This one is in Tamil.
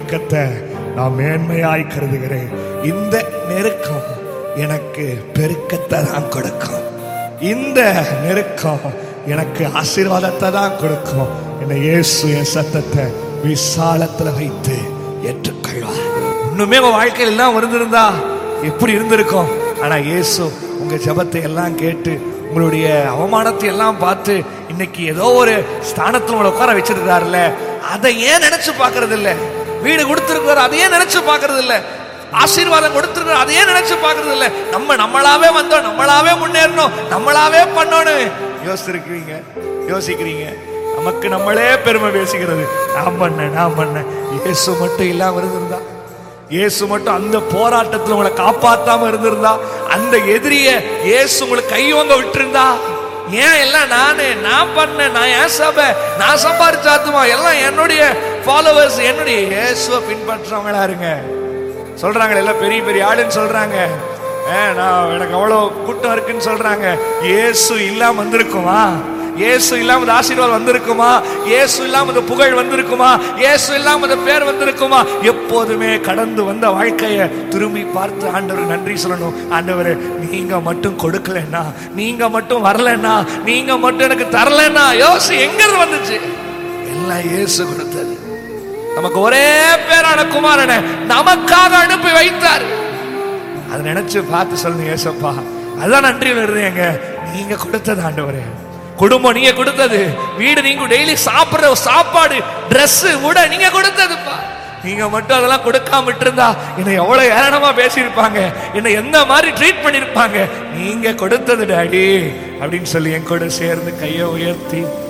நெருக்கத்தை நான் மேன்மையாய் கருதுகிறேன் இந்த நெருக்கம் எனக்கு பெருக்கத்தை தான் கொடுக்கும் இந்த நெருக்கம் எனக்கு ஆசீர்வாதத்தை தான் கொடுக்கும் என்னை இயேசு என் சத்தத்தை விசாலத்துல வைத்து ஏற்றுக்கொள்வார் இன்னுமே உங்க வாழ்க்கையில் எல்லாம் இருந்திருந்தா எப்படி இருந்திருக்கும் ஆனா இயேசு உங்க ஜெபத்தை எல்லாம் கேட்டு உங்களுடைய அவமானத்தை எல்லாம் பார்த்து இன்னைக்கு ஏதோ ஒரு ஸ்தானத்துல உங்களை உட்கார வச்சிருக்காருல்ல அதை ஏன் நினைச்சு பார்க்கறது இல்ல வீடு கொடுத்திருக்கிறார் அதை ஏன் நினைச்சு பார்க்கறது இல்ல ஆசீர்வாதம் கொடுத்திருக்கிறார் அதையே நினைச்சு பார்க்கறது இல்ல நம்ம நம்மளாவே வந்தோம் நம்மளாவே முன்னேறணும் நம்மளாவே பண்ணணும் யோசிச்சிருக்கிறீங்க யோசிக்கிறீங்க நமக்கு நம்மளே பெருமை பேசிக்கிறது நான் பண்ணேன் நான் பண்ணேன் இயேசு மட்டும் இல்லாம இருந்திருந்தா இயேசு மட்டும் அந்த போராட்டத்துல உங்களை காப்பாத்தாம இருந்திருந்தா அந்த எதிரிய இயேசு உங்களுக்கு கையோங்க விட்டிருந்தா ஏன் எல்லாம் நானு நான் பண்ணேன் நான் ஏன் சபை நான் சம்பாரிச்சாத்துமா எல்லாம் என்னுடைய ஃபாலோவர்ஸ் என்னுடைய இயேசுவை பின்பற்றவங்களா இருங்க சொல்றாங்க எல்லாம் பெரிய பெரிய ஆளுன்னு சொல்றாங்க ஏ, நான் எனக்கு அவ்வளோ கூட்டம் இருக்குன்னு சொல்றாங்க இயேசு இல்லாம வந்திருக்குமா இயேசு இல்லாம இந்த ஆசீர்வாதம் வந்திருக்குமா இயேசு இல்லாம இந்த புகழ் வந்திருக்குமா இயேசு இல்லாம இந்த பேர் வந்திருக்குமா எப்போதுமே கடந்து வந்த வாழ்க்கைய திரும்பி பார்த்து ஆண்டவர் நன்றி சொல்லணும் ஆண்டவரே நீங்க மட்டும் கொடுக்கலன்னா நீங்க மட்டும் வரலன்னா நீங்க மட்டும் எனக்கு தரலன்னா யோசி எங்க இருந்து வந்துச்சு எல்லாம் இயேசு கொடுத்தது நமக்கு ஒரே பேரான குமாரனை நமக்காக அனுப்பி வைத்தார் அதை நினைச்சு பார்த்து சொல்லுங்க ஏசப்பா அதான் நன்றி வருதுங்க நீங்க கொடுத்தது ஆண்டவரே குடும்பம் நீங்க கொடுத்தது வீடு நீங்க டெய்லி சாப்பிடுற சாப்பாடு Dress உட நீங்க கொடுத்ததுப்பா நீங்க மட்டும் அதெல்லாம் கொடுக்காம இருந்தா என்னை எவ்வளவு ஏளனமா பேசியிருப்பாங்க என்னை எந்த மாதிரி ட்ரீட் பண்ணிருப்பாங்க நீங்க கொடுத்தது டாடி அப்படின்னு சொல்லி என் கூட சேர்ந்து கையை உயர்த்தி